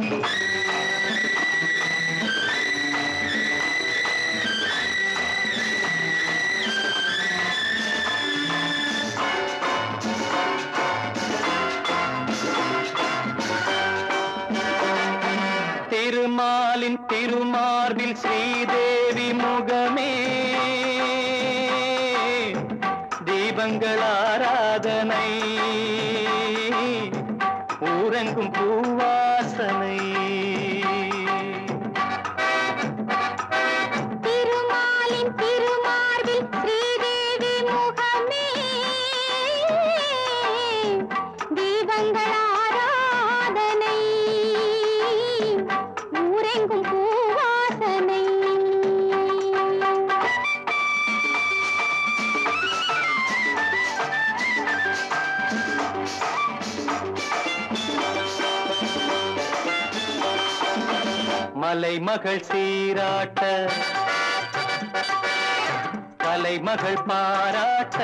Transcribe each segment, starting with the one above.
திருமாலின் திருமார்பில் ஸ்ரீதேவி முகமே தீபங்கள் ஆராதனை ஊரெங்கும் பூவாசனை திருமாலின் திருமார்பில் ஸ்ரீதேவி முகமே தீபங்கள் ஆராதனை ஊரெங்கும் பூவாசனை மலைமகள் சீராட்ட கலைமகள் பாராட்ட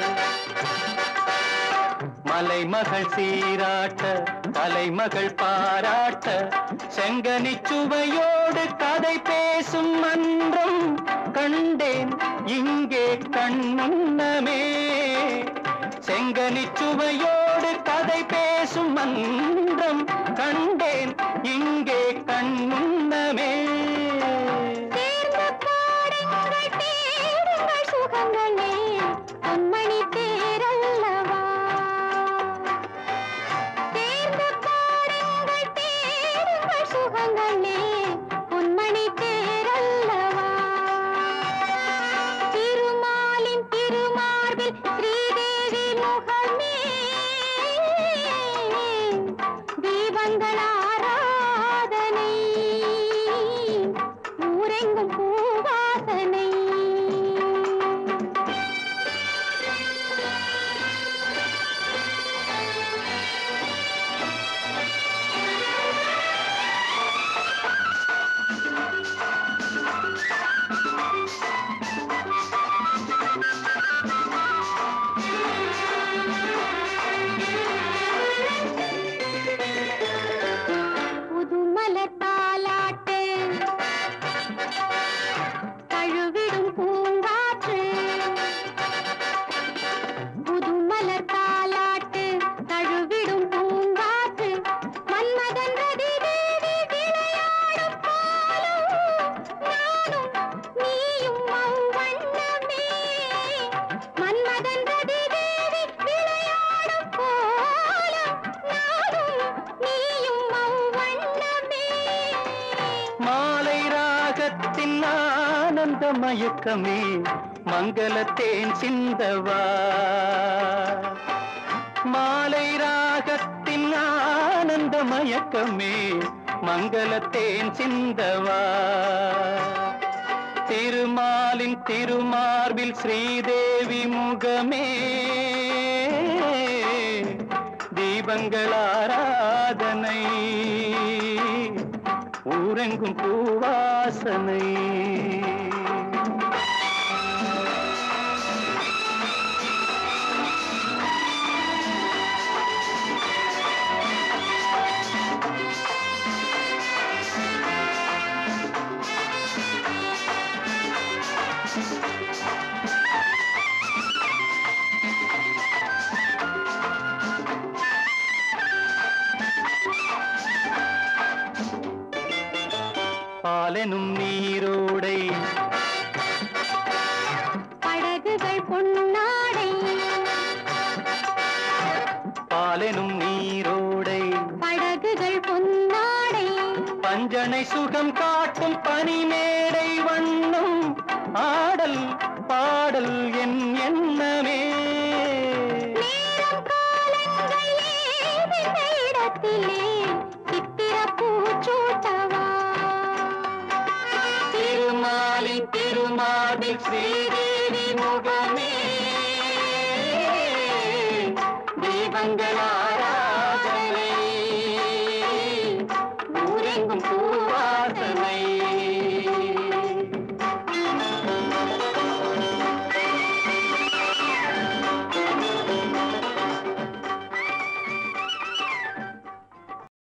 மலைமகள் சீராட்ட கலைமகள் பாராட்ட செங்கனி சுவையோடு கதை பேசும் மன்றம் கண்டேன் இங்கே கண்முன்னமே செங்கனி சுவையோடு கதை பேசும் மன்றம் கண்டேன் இங்கே கண்முன்னமே தேர்ந்த பாடுங்கள் தேடுங்கள் சுகங்களே பொன்மணி தேரல்லவா தேர்ந்த பாடுங்கள் தேடுங்கள் சுகங்களே பொன்மணி தேரல்லவா திருமாலின் திருமார்பில் ஸ்ரீதேவி முகமே தீபங்கள் ஆராதனை ஊரெங்கும் பூவாசனை புதுமலர் தாலாட்டு தழுவிடும் பூங்காற்று புதுமலர் தாலாட்டு தழுவிடும் பூங்காற்று மன்மதன் ரதி தேவி விளையாடும் பாலும் நானும் நீயும் அவ்வண்ணமே மன்மதன் ரதி தேவி விளையாடும் கோலம் நானும் நீயும் அவ்வண்ணமே மாலை ராகத்தின் ஆனந்த மயக்கமே மங்களத்தேன் சிந்தவா மாலை ராகத்தின் ஆனந்த மயக்கமே மங்களத்தேன் சிந்தவா திருமாலின் திருமார்பில் ஸ்ரீதேவி முகமே தீபங்கள் ஆராதனை ஊரெங்கும் பூவாசனை பாலெனும் நீரோடை படகுகள் பொன்னாடை பாலெனும் நீரோடை படகுகள் பொன்னாடை பஞ்சனை சுகம் காட்டும் பனிமேடை வண்ணம் ஆடல் பாடல் என் எண்ணமே நேரம் காலங்கள் ஏதிந்த இடத்திலே சித்திர பூச்சூட்டவா திருமாலின் திருமாலில் ஸ்ரீதேவி முகமே தீபங்கள் ஆராதனை ஊரெங்கும் பூ